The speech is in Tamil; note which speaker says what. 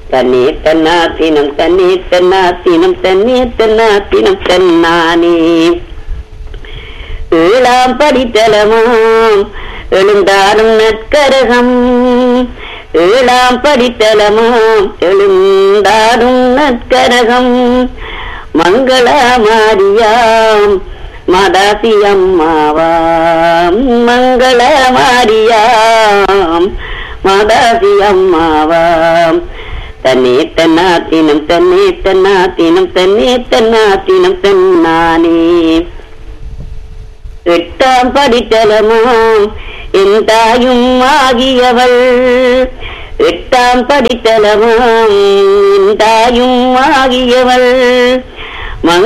Speaker 1: தண்ணீர் தன்னாத்தினம் தண்ணீர் தன்னாத்தினம் தண்ணீர் தன்னாத்தினம் தன்னானே ஏழாம் படித்தலமாம் எழுந்தாலும் நற்கரகம் ஏழாம் படித்தலமாம் எழுந்தாலும் நற்கரகம் மங்களமாரியாம் மதாசி அம்மாவாம் மங்களமாரியாம் மதாசி அம்மாவாம் தன்னே தன்னாத்தினம் தன்னே தன்னாத்தினம் தன்னே தன்னாத்தினம் தன்னானே எட்டாம் படித்தலமாம் என் தாயும் ஆகியவள் எட்டாம் படித்தலமாம் என் தாயும் ஆகியவள்